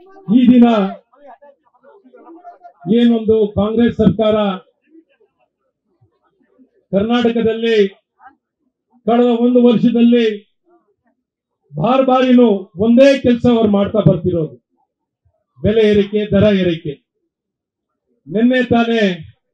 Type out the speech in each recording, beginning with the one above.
ಈ ದಿನ ಏನೊಂದು ಕಾಂಗ್ರೆಸ್ ಸರ್ಕಾರ ಕರ್ನಾಟಕದಲ್ಲಿ ಕಳೆದ ಒಂದು ವರ್ಷದಲ್ಲಿ ಬಾರ್ ಬಾರಿನೂ ಒಂದೇ ಕೆಲಸ ಅವ್ರು ಮಾಡ್ತಾ ಬರ್ತಿರೋದು ಬೆಲೆ ಏರಿಕೆ ದರ ಏರಿಕೆ ನಿನ್ನೆ ತಾನೇ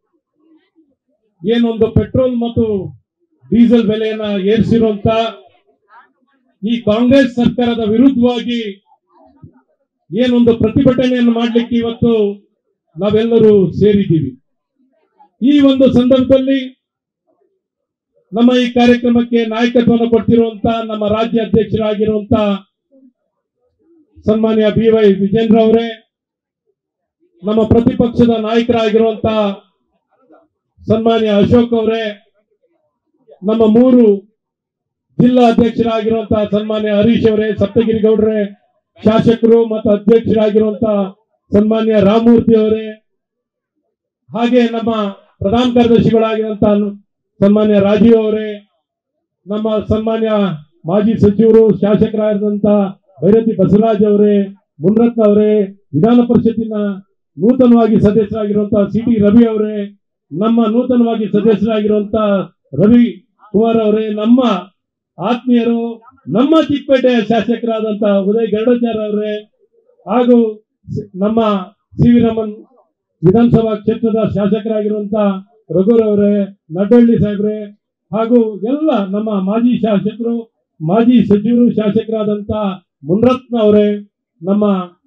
ಏನೊಂದು ಪೆಟ್ರೋಲ್ ಮತ್ತು ಡೀಸೆಲ್ ಬೆಲೆಯನ್ನ ಏರಿಸಿರುವಂತ ಈ ಕಾಂಗ್ರೆಸ್ ಸರ್ಕಾರದ ವಿರುದ್ಧವಾಗಿ ಏನೊಂದು ಪ್ರತಿಭಟನೆಯನ್ನು ಮಾಡಲಿಕ್ಕೆ ಇವತ್ತು ನಾವೆಲ್ಲರೂ ಸೇರಿದ್ದೀವಿ ಈ ಒಂದು ಸಂದರ್ಭದಲ್ಲಿ ನಮ್ಮ ಈ ಕಾರ್ಯಕ್ರಮಕ್ಕೆ ನಾಯಕತ್ವವನ್ನು ಕೊಡ್ತಿರುವಂತ ನಮ್ಮ ರಾಜ್ಯ ಅಧ್ಯಕ್ಷರಾಗಿರುವಂತ ಸನ್ಮಾನ್ಯ ಬಿ ವೈ ವಿಜೇಂದ್ರ ಅವರೇ ನಮ್ಮ ಪ್ರತಿಪಕ್ಷದ ನಾಯಕರಾಗಿರುವಂತ ಸನ್ಮಾನ್ಯ ಅಶೋಕ್ ಅವರೇ ನಮ್ಮ ಮೂರು ಜಿಲ್ಲಾ ಅಧ್ಯಕ್ಷರಾಗಿರುವಂತಹ ಸನ್ಮಾನ್ಯ ಹರೀಶ್ ಅವರೇ ಸಪ್ತಗಿರಿ ಗೌಡ್ರೆ ಶಾಸಕರು ಮತ್ತು ಅಧ್ಯಕ್ಷರಾಗಿರುವಂತ ಸನ್ಮಾನ್ಯ ರಾಮಮೂರ್ತಿ ಅವರೇ ಹಾಗೆ ನಮ್ಮ ಪ್ರಧಾನ ಕಾರ್ಯದರ್ಶಿಗಳಾಗಿರುವಂತ ಸನ್ಮಾನ್ಯ ರಾಜೀವ್ ಅವರೇ ನಮ್ಮ ಸನ್ಮಾನ್ಯ ಮಾಜಿ ಸಚಿವರು ಶಾಸಕರಾಗಿರುವಂತ ಭೈರತಿ ಬಸವರಾಜ್ ಅವರೇ ಮುನ್ರತ್ನ ಅವರೇ ವಿಧಾನ ಪರಿಷತ್ತಿನ ನೂತನವಾಗಿ ಸದಸ್ಯರಾಗಿರುವಂತಹ ಸಿ ಟಿ ರವಿ ಅವರೇ ನಮ್ಮ ನೂತನವಾಗಿ ಸದಸ್ಯರಾಗಿರುವಂತ ರವಿ ಕುಮಾರ್ ಅವರೇ ನಮ್ಮ ಆತ್ಮೀಯರು ನಮ್ಮ ಚಿಕ್ಕಪೇಟೆ ಶಾಸಕರಾದಂತ ಉದಯ್ ಗರುಡಾಚಾರ್ಯ ಅವರೇ ಹಾಗೂ ಸಿ- ನಮ್ಮ ಸಿ ವಿ ರಮನ್ ವಿಧಾನಸಭಾ ಕ್ಷೇತ್ರದ ಶಾಸಕರಾಗಿರುವಂತ ರಘುರ್ ಅವರೇ ನಡ್ಡಳ್ಳಿ ಸಾಹೇಬ್ರೆ ಹಾಗೂ ಎಲ್ಲ ನಮ್ಮ ಮಾಜಿ ಶಾಸಕರು ಮಾಜಿ ಸಚಿವರು ಶಾಸಕರಾದಂತ ಮುನ್ರತ್ನ ಅವರೇ ನಮ್ಮ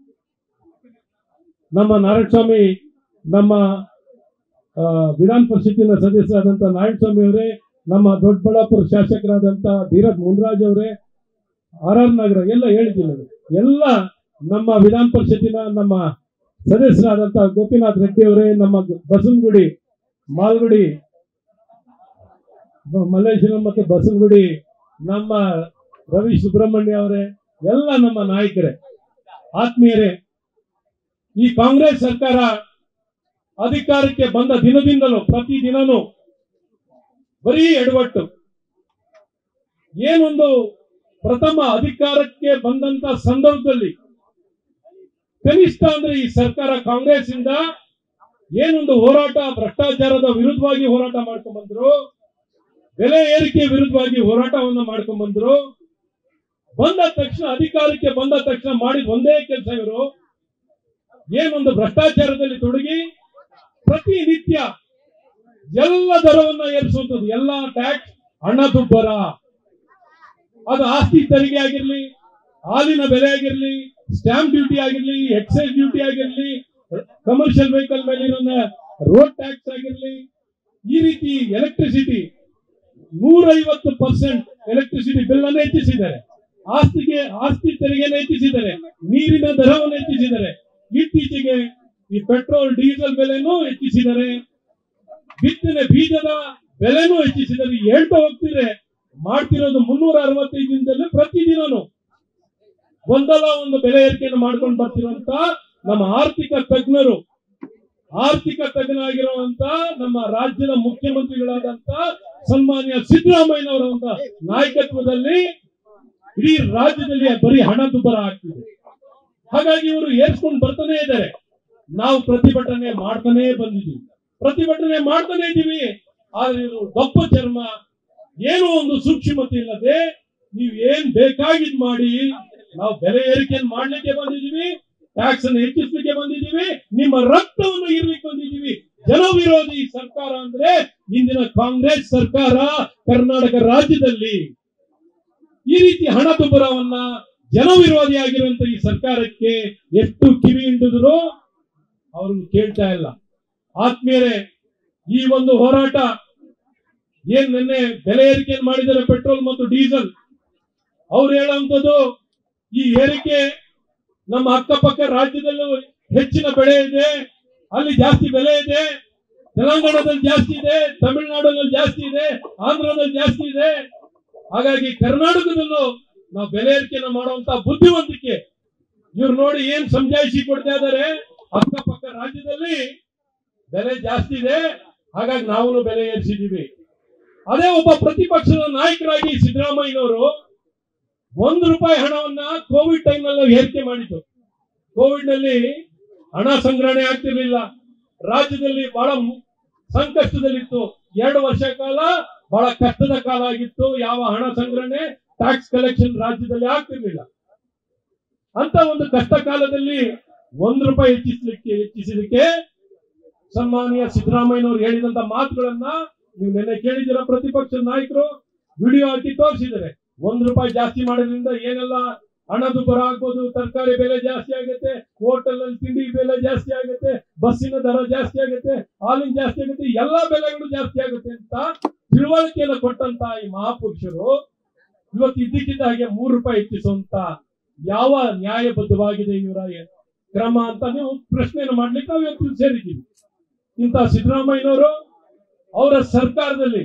ನಮ್ಮ ನಾರಾಯಣಸ್ವಾಮಿ ನಮ್ಮ ಆ, ವಿಧಾನ ಪರಿಷತ್ತಿನ ಸದಸ್ಯರಾದಂತ ನಾರಾಯಣಸ್ವಾಮಿ ಅವರೇ ನಮ್ಮ ದೊಡ್ಡಬಳ್ಳಾಪುರ ಶಾಸಕರಾದಂತ ಧೀರಜ್ ಮುನ್ರಾಜ್ ಅವರೇ ಆರ್ ಆರ್ ನಗರ ಎಲ್ಲ ಹೇಳಿದ್ದೀನಿ ನಾನು. ಎಲ್ಲ ನಮ್ಮ ವಿಧಾನ ಪರಿಷತ್ತಿನ ನಮ್ಮ ಸದಸ್ಯರಾದಂತ ಗೋಪಿನಾಥ್ ರೆಡ್ಡಿ ಅವರೇ ನಮ್ಮ ಬಸವನಗುಡಿ ಮಾಲ್ಗುಡಿ ಬ- ಮಲ್ಲೇಶ್ವರಂ ಮತ್ತು ಬಸವನಗುಡಿ ನಮ್ಮ ರವಿ ಸುಬ್ರಹ್ಮಣ್ಯ ಅವರೇ ಎಲ್ಲ ನಮ್ಮ ನಾಯಕರೇ ಆತ್ಮೀಯರೇ ಈ ಕಾಂಗ್ರೆಸ್ ಸರ್ಕಾರ ಅಧಿಕಾರಕ್ಕೆ ಬಂದ ದಿನದಿಂದಲೂ ಪ್ರತಿ ದಿನನೂ ಬರೀ ಎಡವಟ್ಟು ಏನೊಂದು ಪ್ರಥಮ ಅಧಿಕಾರಕ್ಕೆ ಬಂದಂತ ಸಂದರ್ಭದಲ್ಲಿ ಕನಿಷ್ಠ ಅಂದ್ರೆ ಈ ಸರ್ಕಾರ ಕಾಂಗ್ರೆಸ್ ಇಂದ ಏನೊಂದು ಹೋರಾಟ ಭ್ರಷ್ಟಾಚಾರದ ವಿರುದ್ಧವಾಗಿ ಹೋರಾಟ ಮಾಡ್ಕೊಂಡ್ ಬಂದ್ರು ಬೆಲೆ ಏರಿಕೆ ವಿರುದ್ಧವಾಗಿ ಹೋರಾಟವನ್ನ ಮಾಡ್ಕೊಂಡ್ ಬಂದ್ರು ಬಂದ ತಕ್ಷಣ ಅಧಿಕಾರಕ್ಕೆ ಬಂದ ತಕ್ಷಣ ಮಾಡಿದ ಒಂದೇ ಕೆಲಸ ಇವರು ಏನೊಂದು ಭ್ರಷ್ಟಾಚಾರದಲ್ಲಿ ತೊಡಗಿ ಪ್ರತಿನಿತ್ಯ ಎಲ್ಲ ದರವನ್ನ ಏರಿಸುವಂಥದ್ದು ಎಲ್ಲ ಟ್ಯಾಕ್ಸ್ ಹಣದುಬ್ಬರ ಅದು ಆಸ್ತಿ ತೆರಿಗೆ ಆಗಿರ್ಲಿ ಹಾಲಿನ ಬೆಲೆ ಆಗಿರ್ಲಿ ಸ್ಟಾಂಪ್ ಡ್ಯೂಟಿ ಆಗಿರ್ಲಿ ಎಕ್ಸೈಸ್ ಡ್ಯೂಟಿ ಆಗಿರ್ಲಿ ಕಮರ್ಷಿಯಲ್ ವೆಹಿಕಲ್ ಮೇಲಿರೋ ರೋಡ್ ಟ್ಯಾಕ್ಸ್ ಆಗಿರ್ಲಿ ಈ ರೀತಿ ಎಲೆಕ್ಟ್ರಿಸಿಟಿ ನೂರೈವತ್ತು ಪರ್ಸೆಂಟ್ ಎಲೆಕ್ಟ್ರಿಸಿಟಿ ಬಿಲ್ ಅನ್ನು ಹೆಚ್ಚಿಸಿದ್ದಾರೆ ಆಸ್ತಿಗೆ ಆಸ್ತಿ ತೆರಿಗೆಯನ್ನು ಹೆಚ್ಚಿಸಿದ್ದಾರೆ ನೀರಿನ ದರವನ್ನು ಹೆಚ್ಚಿಸಿದ್ದಾರೆ ಇತ್ತೀಚೆಗೆ ಈ ಪೆಟ್ರೋಲ್ ಡೀಸೆಲ್ ಬೆಲೆನೂ ಹೆಚ್ಚಿಸಿದ್ದಾರೆ ಬಿತ್ತನೆ ಬೀಜದ ಬೆಲೆನೂ ಹೆಚ್ಚಿಸಿದ್ದಾರೆ ಹೇಳ್ತಾ ಹೋಗ್ತಿದ್ರೆ ಮಾಡ್ತಿರೋದು ಮುನ್ನೂರ ಅರವತ್ತೈದು ದಿನದಲ್ಲಿ ಪ್ರತಿದಿನನು ಒಂದಲ್ಲ ಒಂದು ಬೆಲೆ ಏರಿಕೆಯನ್ನು ಮಾಡ್ಕೊಂಡು ಬರ್ತಿರುವಂತ ನಮ್ಮ ಆರ್ಥಿಕ ತಜ್ಞರು ಆರ್ಥಿಕ ತಜ್ಞರಾಗಿರುವಂತ ನಮ್ಮ ರಾಜ್ಯದ ಮುಖ್ಯಮಂತ್ರಿಗಳಾದಂತ ಸನ್ಮಾನ್ಯ ಸಿದ್ದರಾಮಯ್ಯನವರ ಒಂದು ನಾಯಕತ್ವದಲ್ಲಿ ಇಡೀ ರಾಜ್ಯದಲ್ಲಿ ಬರೀ ಹಣದುಬ್ಬರ ಆಗ್ತಿದೆ ಹಾಗಾಗಿ ಇವರು ಏರ್ಸ್ಕೊಂಡು ಬರ್ತಾನೆ ಇದ್ದಾರೆ ನಾವು ಪ್ರತಿಭಟನೆ ಮಾಡ್ತಾನೆ ಬಂದಿದ್ದೀವಿ ಪ್ರತಿಭಟನೆ ಮಾಡ್ತಾನೆ ಇದ್ದೀವಿ ಆದ್ರೆ ಇವರು ದಪ್ಪ ಚರ್ಮ ಏನೋ ಒಂದು ಸೂಕ್ಷ್ಮತೆ ಇಲ್ಲದೆ ನೀವು ಏನ್ ಬೇಕಾಗಿದ್ ಮಾಡಿ ನಾವು ಬೆಲೆ ಏರಿಕೆಯನ್ನು ಮಾಡ್ಲಿಕ್ಕೆ ಬಂದಿದ್ದೀವಿ ಟ್ಯಾಕ್ಸ್ ಅನ್ನು ಹೆಚ್ಚಿಸ್ಲಿಕ್ಕೆ ಬಂದಿದ್ದೀವಿ ನಿಮ್ಮ ರಕ್ತವನ್ನು ಇರ್ಲಿಕ್ಕೆ ಬಂದಿದ್ದೀವಿ ಜನ ವಿರೋಧಿ ಸರ್ಕಾರ ಅಂದ್ರೆ ಇಂದಿನ ಕಾಂಗ್ರೆಸ್ ಸರ್ಕಾರ ಕರ್ನಾಟಕ ರಾಜ್ಯದಲ್ಲಿ ಈ ರೀತಿ ಹಣದುಬ್ಬರವನ್ನ ಜನ ವಿರೋಧಿಯಾಗಿರುವಂತ ಈ ಸರ್ಕಾರಕ್ಕೆ ಎಷ್ಟು ಕಿವಿ ಹಿಂಡಿದ್ರು ಅವ್ರಿಗೆ ಕೇಳ್ತಾ ಇಲ್ಲ ಆತ್ಮೀಯರೇ ಈ ಒಂದು ಹೋರಾಟ ಏನ್ ನಿನ್ನೆ ಬೆಲೆ ಏರಿಕೆಯನ್ನು ಮಾಡಿದ್ದಾರೆ ಪೆಟ್ರೋಲ್ ಮತ್ತು ಡೀಸೆಲ್ ಅವ್ರು ಹೇಳುವಂಥದ್ದು ಈ ಏರಿಕೆ ನಮ್ಮ ಅಕ್ಕಪಕ್ಕ ರಾಜ್ಯದಲ್ಲೂ ಹೆಚ್ಚಿನ ಬೆಳೆ ಇದೆ ಅಲ್ಲಿ ಜಾಸ್ತಿ ಬೆಲೆ ಇದೆ ತೆಲಂಗಾಣದಲ್ಲಿ ಜಾಸ್ತಿ ಇದೆ ತಮಿಳುನಾಡಿನಲ್ಲಿ ಜಾಸ್ತಿ ಇದೆ ಆಂಧ್ರದಲ್ಲಿ ಜಾಸ್ತಿ ಇದೆ ಹಾಗಾಗಿ ಕರ್ನಾಟಕದಲ್ಲೂ ನಾವು ಬೆಲೆ ಏರಿಕೆಯನ್ನು ಮಾಡುವಂತ ಬುದ್ಧಿವಂತಿಕೆ ಇವ್ರು ನೋಡಿ ಏನ್ ಸಮಜಾಯಿಸಿ ಕೊಡ್ತಾ ಇದ್ದಾರೆ ಅಕ್ಕಪಕ್ಕ ರಾಜ್ಯದಲ್ಲಿ ಬೆಲೆ ಜಾಸ್ತಿ ಇದೆ ಹಾಗಾಗಿ ನಾವು ಬೆಲೆ ಏರಿಸಿದೀವಿ ಅದೇ ಒಬ್ಬ ಪ್ರತಿಪಕ್ಷದ ನಾಯಕರಾಗಿ ಸಿದ್ದರಾಮಯ್ಯನವರು ಒಂದು ರೂಪಾಯಿ ಹಣವನ್ನ ಕೋವಿಡ್ ಟೈಮ್ ನಲ್ಲಿ ಏರಿಕೆ ಮಾಡಿದ್ದು ಕೋವಿಡ್ ನಲ್ಲಿ ಹಣ ಸಂಗ್ರಹಣೆ ಆಗ್ತಿರ್ಲಿಲ್ಲ ರಾಜ್ಯದಲ್ಲಿ ಬಹಳ ಮು- ಸಂಕಷ್ಟದಲ್ಲಿತ್ತು ಎರಡು ವರ್ಷ ಕಾಲ ಬಹಳ ಕಷ್ಟದ ಕಾಲ ಆಗಿತ್ತು ಯಾವ ಹಣ ಸಂಗ್ರಹಣೆ ಟ್ಯಾಕ್ಸ್ ಕಲೆಕ್ಷನ್ ರಾಜ್ಯದಲ್ಲಿ ಆಗ್ತಿರ್ಲಿಲ್ಲ ಅಂತ ಒಂದು ಕಷ್ಟ ಕಾಲದಲ್ಲಿ ಒಂದು ರೂಪಾಯಿ ಹೆಚ್ಚಿಸಲಿಕ್ಕೆ ಹೆಚ್ಚಿಸಿದಕ್ಕೆ ಸನ್ಮಾನ್ಯ ಸಿದ್ದರಾಮಯ್ಯನವರು ಹೇಳಿದಂತ ಮಾತುಗಳನ್ನ ನೀವು ನೆನ್ನೆ ಕೇಳಿದಿರ ಪ್ರತಿಪಕ್ಷ ನಾಯಕರು ವಿಡಿಯೋ ಹಾಕಿ ತೋರಿಸಿದ್ದಾರೆ ಒಂದು ರೂಪಾಯಿ ಜಾಸ್ತಿ ಮಾಡೋದ್ರಿಂದ ಏನೆಲ್ಲ ಹಣದುಬ್ಬರ ಆಗ್ಬೋದು ತರಕಾರಿ ಬೆಲೆ ಜಾಸ್ತಿ ಆಗುತ್ತೆ ಹೋಟೆಲ್ ಅಲ್ಲಿ ತಿಂಡಿ ಬೆಲೆ ಜಾಸ್ತಿ ಆಗುತ್ತೆ ಬಸ್ಸಿನ ದರ ಜಾಸ್ತಿ ಆಗುತ್ತೆ ಹಾಲಿನ ಜಾಸ್ತಿ ಆಗುತ್ತೆ ಎಲ್ಲಾ ಬೆಲೆಗಳು ಜಾಸ್ತಿ ಆಗುತ್ತೆ ಅಂತ ತಿಳುವಳಿಕೆಯನ್ನು ಕೊಟ್ಟಂತ ಈ ಮಹಾಪುರುಷರು ಇವತ್ತು ಇದ್ದಕ್ಕಿದ್ದ ಹಾಗೆ ಮೂರು ರೂಪಾಯಿ ಹೆಚ್ಚಿಸುವಂತ ಯಾವ ನ್ಯಾಯಬದ್ಧವಾಗಿದೆ ಇವರ ಕ್ರಮ ಅಂತ ನೀವು ಪ್ರಶ್ನೆಯನ್ನು ಮಾಡ್ಲಿಕ್ಕೆ ನಾವು ಇವತ್ತು ಸೇರಿದ್ದೀವಿ ಇಂಥ ಸಿದ್ದರಾಮಯ್ಯನವರು ಅವರ ಸರ್ಕಾರದಲ್ಲಿ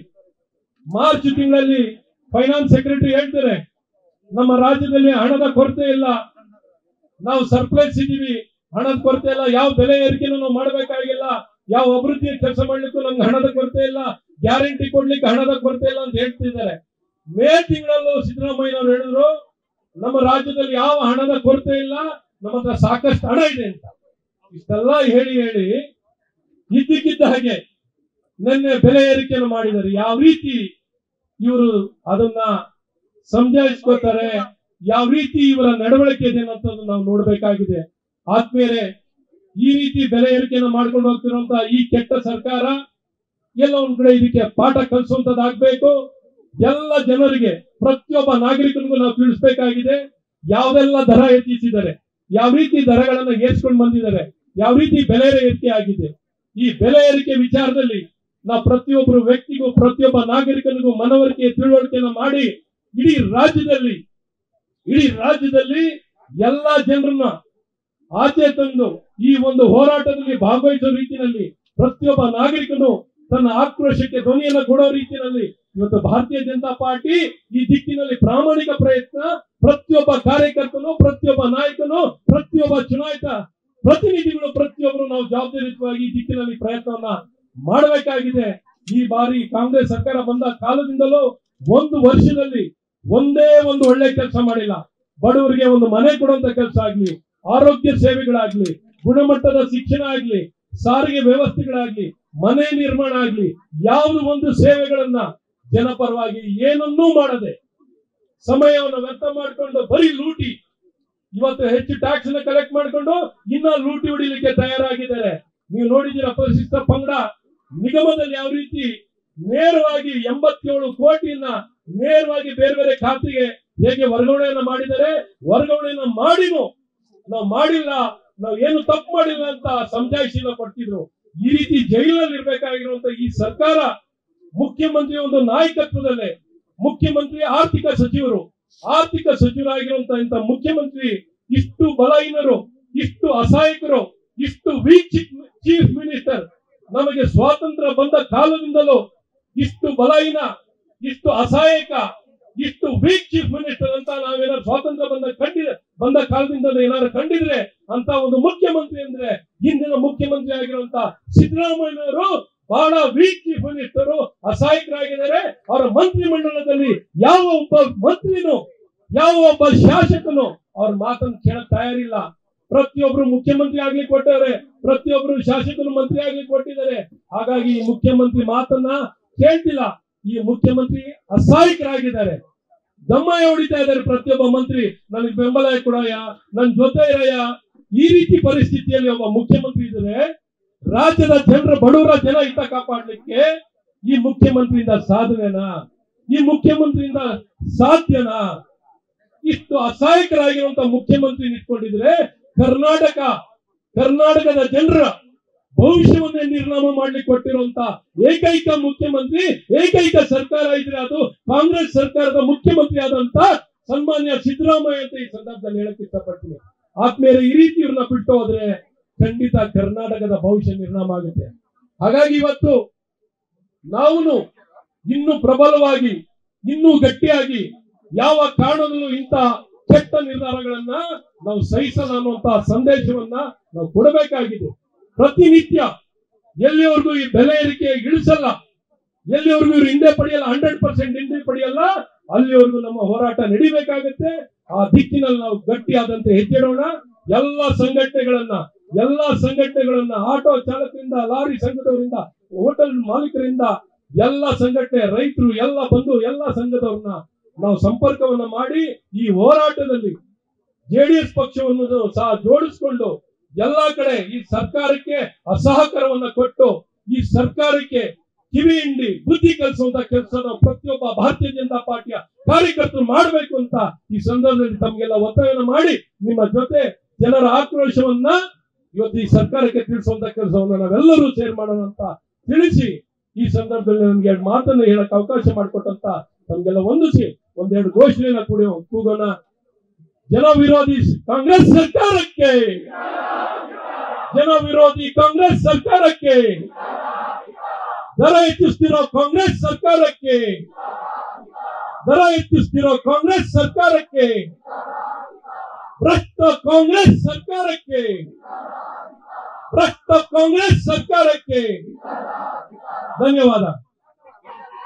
ಮಾರ್ಚ್ ತಿಂಗಳಲ್ಲಿ ಫೈನಾನ್ಸ್ ಸೆಕ್ರೆಟರಿ ಹೇಳ್ತಾರೆ ನಮ್ಮ ರಾಜ್ಯದಲ್ಲಿ ಹಣದ ಕೊರತೆ ಇಲ್ಲ ನಾವು ಸರ್ಪ್ಲೈಸ್ ಇದ್ದೀವಿ ಹಣದ ಕೊರತೆ ಇಲ್ಲ ಯಾವ ಬೆಲೆ ಏರಿಕೆನೂ ನಾವು ಮಾಡಬೇಕಾಗಿಲ್ಲ ಯಾವ ಅಭಿವೃದ್ಧಿ ಕೆಲಸ ಮಾಡ್ಲಿಕ್ಕೂ ನಮ್ಗೆ ಹಣದ ಕೊರತೆ ಇಲ್ಲ ಗ್ಯಾರಂಟಿ ಕೊಡ್ಲಿಕ್ಕೆ ಹಣದ ಕೊರತೆ ಇಲ್ಲ ಅಂತ ಹೇಳ್ತಿದ್ದಾರೆ ಮೇ ತಿಂಗಳಲ್ಲೂ ಸಿದ್ದರಾಮಯ್ಯನವರು ಹೇಳಿದ್ರು ನಮ್ಮ ರಾಜ್ಯದಲ್ಲಿ ಯಾವ ಹಣದ ಕೊರತೆ ಇಲ್ಲ ನಮ್ಮ ಹತ್ರ ಸಾಕಷ್ಟು ಹಣ ಇದೆ ಅಂತ ಇಷ್ಟೆಲ್ಲ ಹೇಳಿ ಹೇಳಿ ಇದ್ದಕ್ಕಿದ್ದ ಹಾಗೆ ನಿನ್ನೆ ಬೆಲೆ ಏರಿಕೆಯನ್ನು ಮಾಡಿದ್ದಾರೆ ಯಾವ ರೀತಿ ಇವರು ಅದನ್ನ ಸಮಜಾಯಿಸ್ಕೋತಾರೆ ಯಾವ ರೀತಿ ಇವರ ನಡವಳಿಕೆ ಇದೆ ಅನ್ನೋದನ್ನ ನಾವು ನೋಡ್ಬೇಕಾಗಿದೆ ಆದ್ಮೇಲೆ ಈ ರೀತಿ ಬೆಲೆ ಏರಿಕೆಯನ್ನು ಮಾಡ್ಕೊಂಡು ಹೋಗ್ತಿರುವಂತ ಈ ಕೆಟ್ಟ ಸರ್ಕಾರ ಎಲ್ಲ ಒಂದ್ ಕಡೆ ಇದಕ್ಕೆ ಪಾಠ ಕಲಿಸುವಂತದ್ದಾಗ್ಬೇಕು ಎಲ್ಲ ಜನರಿಗೆ ಪ್ರತಿಯೊಬ್ಬ ನಾಗರಿಕನಿಗೂ ನಾವು ತಿಳಿಸ್ಬೇಕಾಗಿದೆ ಯಾವೆಲ್ಲ ದರ ಹೆಚ್ಚಿಸಿದ್ದಾರೆ ಯಾವ ರೀತಿ ದರಗಳನ್ನ ಏರ್ಸ್ಕೊಂಡು ಬಂದಿದ್ದಾರೆ ಯಾವ ರೀತಿ ಬೆಲೆ ಏರಿಕೆ ಆಗಿದೆ ಈ ಬೆಲೆ ಏರಿಕೆ ವಿಚಾರದಲ್ಲಿ ನಾವು ಪ್ರತಿಯೊಬ್ಬರು ವ್ಯಕ್ತಿಗೂ ಪ್ರತಿಯೊಬ್ಬ ನಾಗರಿಕನಿಗೂ ಮನವರಿಕೆ ತಿಳುವಳಿಕೆಯನ್ನು ಮಾಡಿ ಇಡೀ ರಾಜ್ಯದಲ್ಲಿ ಇಡೀ ರಾಜ್ಯದಲ್ಲಿ ಎಲ್ಲಾ ಜನರನ್ನ ಆಚೆ ತಂದು ಈ ಒಂದು ಹೋರಾಟದಲ್ಲಿ ಭಾಗವಹಿಸುವ ರೀತಿಯಲ್ಲಿ ಪ್ರತಿಯೊಬ್ಬ ನಾಗರಿಕನು ತನ್ನ ಆಕ್ರೋಶಕ್ಕೆ ಧ್ವನಿಯನ್ನು ಕೊಡೋ ರೀತಿಯಲ್ಲಿ ಇವತ್ತು ಭಾರತೀಯ ಜನತಾ ಪಾರ್ಟಿ ಈ ದಿಕ್ಕಿನಲ್ಲಿ ಪ್ರಾಮಾಣಿಕ ಪ್ರಯತ್ನ ಪ್ರತಿಯೊಬ್ಬ ಕಾರ್ಯಕರ್ತನು ಪ್ರತಿಯೊಬ್ಬ ನಾಯಕನು ಪ್ರತಿಯೊಬ್ಬ ಚುನಾಯಿತ ಪ್ರತಿನಿಧಿಗಳು ಪ್ರತಿಯೊಬ್ಬರು ನಾವು ಜವಾಬ್ದಾರಿಯುತವಾಗಿ ಈ ದಿಕ್ಕಿನಲ್ಲಿ ಪ್ರಯತ್ನವನ್ನ ಮಾಡಬೇಕಾಗಿದೆ ಈ ಬಾರಿ ಕಾಂಗ್ರೆಸ್ ಸರ್ಕಾರ ಬಂದ ಕಾಲದಿಂದಲೂ ಒಂದು ವರ್ಷದಲ್ಲಿ ಒಂದೇ ಒಂದು ಒಳ್ಳೆ ಕೆಲಸ ಮಾಡಿಲ್ಲ ಬಡವರಿಗೆ ಒಂದು ಮನೆ ಕೊಡುವಂತ ಕೆಲಸ ಆಗ್ಲಿ ಆರೋಗ್ಯ ಸೇವೆಗಳಾಗ್ಲಿ ಗುಣಮಟ್ಟದ ಶಿಕ್ಷಣ ಆಗ್ಲಿ ಸಾರಿಗೆ ವ್ಯವಸ್ಥೆಗಳಾಗ್ಲಿ ಮನೆ ನಿರ್ಮಾಣ ಆಗ್ಲಿ ಯಾವುದು ಒಂದು ಸೇವೆಗಳನ್ನ ಜನಪರವಾಗಿ ಏನನ್ನೂ ಮಾಡದೆ ಸಮಯವನ್ನು ವ್ಯರ್ಥ ಮಾಡಿಕೊಂಡು ಬರೀ ಲೂಟಿ ಇವತ್ತು ಹೆಚ್ಚು ಟ್ಯಾಕ್ಸ್ ಅನ್ನ ಕಲೆಕ್ಟ್ ಮಾಡಿಕೊಂಡು ಇನ್ನ ಲೂಟಿ ಹೊಡಿಲಿಕ್ಕೆ ತಯಾರಾಗಿದ್ದಾರೆ ನೀವು ನೋಡಿದ್ದೀರಾ ಪರಿಶಿಷ್ಟ ಪಂಗಡ ನಿಗಮದಲ್ಲಿ ಯಾವ ರೀತಿ ನೇರವಾಗಿ ಎಂಬತ್ತೇಳು ಕೋಟಿಯನ್ನ ನೇರವಾಗಿ ಬೇರೆ ಬೇರೆ ಖಾತೆಗೆ ಹೇಗೆ ವರ್ಗಾವಣೆಯನ್ನ ಮಾಡಿದ್ದಾರೆ ವರ್ಗಾವಣೆಯನ್ನ ಮಾಡಿನೂ ನಾವು ಮಾಡಿಲ್ಲ ನಾವು ಏನು ತಪ್ಪು ಮಾಡಿಲ್ಲ ಅಂತ ಸಮಜಾಯಿಸಿನ ಕೊಡ್ತಿದ್ರು ಈ ರೀತಿ ಜೈಲಿನಲ್ಲಿ ಇರ್ಬೇಕಾಗಿರುವಂತ ಈ ಸರ್ಕಾರ ಮುಖ್ಯಮಂತ್ರಿ ಒಂದು ನಾಯಕತ್ವದಲ್ಲೇ ಮುಖ್ಯಮಂತ್ರಿ ಆರ್ಥಿಕ ಸಚಿವರು ಆರ್ಥಿಕ ಸಚಿವರಾಗಿರುವಂತ ಇಂಥ ಮುಖ್ಯಮಂತ್ರಿ ಇಷ್ಟು ಬಲಹೀನರು ಇಷ್ಟು ಅಸಹಾಯಕರು ಇಷ್ಟು ವೀಕ್ ಚೀಫ್ ಮಿನಿಸ್ಟರ್ ನಮಗೆ ಸ್ವಾತಂತ್ರ್ಯ ಬಂದ ಕಾಲದಿಂದಲೂ ಇಷ್ಟು ಬಲಹೀನ ಇಷ್ಟು ಅಸಹಾಯಕ ಇಷ್ಟು ವೀಕ್ ಚೀಫ್ ಮಿನಿಸ್ಟರ್ ಅಂತ ನಾವೇನಾದ್ರು ಸ್ವಾತಂತ್ರ್ಯ ಬಂದ ಕಂಡಿದೆ ಬಂದ ಕಾಲದಿಂದ ಏನಾದ್ರು ಕಂಡಿದ್ರೆ ಅಂತ ಒಂದು ಮುಖ್ಯಮಂತ್ರಿ ಅಂದ್ರೆ ಹಿಂದಿನ ಮುಖ್ಯಮಂತ್ರಿ ಆಗಿರುವಂತ ಸಿದ್ದರಾಮಯ್ಯನವರು ಬಹಳ ವೀಕ್ ಚೀಫ್ ಮಿನಿಸ್ಟರು ಅಸಹಾಯಕರಾಗಿದ್ದಾರೆ ಅವರ ಮಂತ್ರಿ ಮಂಡಲದಲ್ಲಿ ಯಾವ ಒಬ್ಬ ಮಂತ್ರಿನೂ ಯಾವ ಒಬ್ಬ ಶಾಸಕನು ಅವ್ರ ಮಾತನ್ನು ಕೇಳಕ್ ತಯಾರಿಲ್ಲ ಪ್ರತಿಯೊಬ್ರು ಮುಖ್ಯಮಂತ್ರಿ ಆಗ್ಲಿಕ್ಕೆ ಕೊಟ್ಟವ್ರೆ ಪ್ರತಿಯೊಬ್ರು ಶಾಸಕರು ಮಂತ್ರಿ ಆಗ್ಲಿಕ್ಕೆ ಕೊಟ್ಟಿದ್ದಾರೆ ಹಾಗಾಗಿ ಈ ಮುಖ್ಯಮಂತ್ರಿ ಮಾತನ್ನ ಕೇಳ್ತಿಲ್ಲ ಈ ಮುಖ್ಯಮಂತ್ರಿ ಅಸಹಾಯಕರಾಗಿದ್ದಾರೆ ದಮ್ಮಯ್ಯ ಹೊಡಿತಾ ಇದ್ದಾರೆ ಪ್ರತಿಯೊಬ್ಬ ಮಂತ್ರಿ ನನಗೆ ಬೆಂಬಲ ಕೊಡಯ್ಯ ನನ್ ಜೊತೆ ಇರಯ್ಯ ಈ ರೀತಿ ಪರಿಸ್ಥಿತಿಯಲ್ಲಿ ಒಬ್ಬ ಮುಖ್ಯಮಂತ್ರಿ ಇದ್ರೆ ರಾಜ್ಯದ ಜನರ ಬಡವರ ಜನ ಹಿತ ಕಾಪಾಡ್ಲಿಕ್ಕೆ ಈ ಮುಖ್ಯಮಂತ್ರಿಯಿಂದ ಸಾಧನೆನಾ ಈ ಮುಖ್ಯಮಂತ್ರಿಯಿಂದ ಸಾಧ್ಯನಾ ಇಷ್ಟು ಅಸಹಾಯಕರಾಗಿರುವಂತ ಮುಖ್ಯಮಂತ್ರಿ ನಿಂತ್ಕೊಂಡಿದ್ರೆ ಕರ್ನಾಟಕ ಕರ್ನಾಟಕದ ಜನರ ಭವಿಷ್ಯವನ್ನೇ ನಿರ್ನಾಮ ಮಾಡ್ಲಿಕ್ಕೆ ಕೊಟ್ಟಿರುವಂತ ಏಕೈಕ ಮುಖ್ಯಮಂತ್ರಿ ಏಕೈಕ ಸರ್ಕಾರ ಇದ್ರೆ ಅದು ಕಾಂಗ್ರೆಸ್ ಸರ್ಕಾರದ ಮುಖ್ಯಮಂತ್ರಿ ಆದಂತ ಸನ್ಮಾನ್ಯ ಸಿದ್ದರಾಮಯ್ಯ ಅಂತ ಈ ಸಂದರ್ಭದಲ್ಲಿ ಹೇಳಕ್ ಇಷ್ಟಪಡ್ತೀನಿ ಆದ್ಮೇಲೆ ಈ ರೀತಿ ಇವ್ರನ್ನ ಬಿಟ್ಟು ಹೋದ್ರೆ ಖಂಡಿತ ಕರ್ನಾಟಕದ ಭವಿಷ್ಯ ನಿರ್ನಾಮ ಆಗುತ್ತೆ ಹಾಗಾಗಿ ಇವತ್ತು ನಾವು ಇನ್ನೂ ಪ್ರಬಲವಾಗಿ ಇನ್ನೂ ಗಟ್ಟಿಯಾಗಿ ಯಾವ ಕಾರಣದಲ್ಲೂ ಇಂಥ ಕೆಟ್ಟ ನಿರ್ಧಾರಗಳನ್ನ ನಾವು ಸಹಿಸಲ್ಲ ಅನ್ನುವಂತಹ ಸಂದೇಶವನ್ನ ನಾವು ಕೊಡಬೇಕಾಗಿದೆ ಪ್ರತಿನಿತ್ಯ ಎಲ್ಲಿವರೆಗೂ ಈ ಬೆಲೆ ಏರಿಕೆ ಇಳಿಸಲ್ಲ ಎಲ್ಲಿವರೆಗೂ ಇವ್ರು ಹಿಂದೆ ಪಡೆಯಲ್ಲ ಹಂಡ್ರೆಡ್ ಪರ್ಸೆಂಟ್ ಹಿಂದೆ ಪಡೆಯಲ್ಲ ಅಲ್ಲಿವರೆಗೂ ನಮ್ಮ ಹೋರಾಟ ನಡಿಬೇಕಾಗುತ್ತೆ ಆ ದಿಕ್ಕಿನಲ್ಲಿ ನಾವು ಗಟ್ಟಿಯಾದಂತೆ ಹೆಜ್ಜೆಡೋಣ ಎಲ್ಲ ಸಂಘಟನೆಗಳನ್ನ ಎಲ್ಲ ಸಂಘಟನೆಗಳನ್ನ ಆಟೋ ಚಾಲಕರಿಂದ ಲಾರಿ ಸಂಘದವರಿಂದ ಹೋಟೆಲ್ ಮಾಲೀಕರಿಂದ ಎಲ್ಲ ಸಂಘಟನೆ ರೈತರು ಎಲ್ಲ ಬಂದು ಎಲ್ಲ ಸಂಘದವ್ರನ್ನ ನಾವು ಸಂಪರ್ಕವನ್ನ ಮಾಡಿ ಈ ಹೋರಾಟದಲ್ಲಿ ಜೆಡಿಎಸ್ ಪಕ್ಷವನ್ನು ಸಹ ಜೋಡಿಸಿಕೊಂಡು ಎಲ್ಲಾ ಕಡೆ ಈ ಸರ್ಕಾರಕ್ಕೆ ಅಸಹಕಾರವನ್ನ ಕೊಟ್ಟು ಈ ಸರ್ಕಾರಕ್ಕೆ ಕಿವಿ ಹಿಂಡಿ ಬುದ್ಧಿ ಕಲಿಸುವಂತ ಕೆಲಸನ ಪ್ರತಿಯೊಬ್ಬ ಭಾರತೀಯ ಜನತಾ ಪಾರ್ಟಿಯ ಕಾರ್ಯಕರ್ತರು ಮಾಡಬೇಕು ಅಂತ ಈ ಸಂದರ್ಭದಲ್ಲಿ ತಮಗೆಲ್ಲ ಒತ್ತಾಯವನ್ನು ಮಾಡಿ ನಿಮ್ಮ ಜೊತೆ ಜನರ ಆಕ್ರೋಶವನ್ನ ಇವತ್ತು ಈ ಸರ್ಕಾರಕ್ಕೆ ತಿಳಿಸುವಂತ ಕೆಲಸವನ್ನ ನಾವೆಲ್ಲರೂ ಸೇರ್ ಮಾಡೋಣ ಅಂತ ತಿಳಿಸಿ ಈ ಸಂದರ್ಭದಲ್ಲಿ ನನಗೆ ಎರಡು ಮಾತನ್ನ ಹೇಳಕ್ ಅವಕಾಶ ಮಾಡಿಕೊಟ್ಟಂತ ತಮ್ಗೆಲ್ಲ ವಂದಿಸಿ ಒಂದೆರಡು ಘೋಷಣೆಯನ್ನ ಕೂಡಿ ಕೂಗೋಣ ಜನ ವಿರೋಧಿ ಕಾಂಗ್ರೆಸ್ ಸರ್ಕಾರಕ್ಕೆ ಜನ ವಿರೋಧಿ ಕಾಂಗ್ರೆಸ್ ಸರ್ಕಾರಕ್ಕೆ ದರ ಹೆಚ್ಚಿಸ್ತಿರೋ ಕಾಂಗ್ರೆಸ್ ಸರ್ಕಾರಕ್ಕೆ ದರ ಹೆಚ್ಚಿಸ್ತಿರೋ ಕಾಂಗ್ರೆಸ್ ಸರ್ಕಾರಕ್ಕೆ ಭ್ರಷ್ಟ ಕಾಂಗ್ರೆಸ್ ಸರ್ಕಾರಕ್ಕೆ ಭ್ರಷ್ಟ ಕಾಂಗ್ರೆಸ್ ಸರ್ಕಾರಕ್ಕೆ ಧನ್ಯವಾದ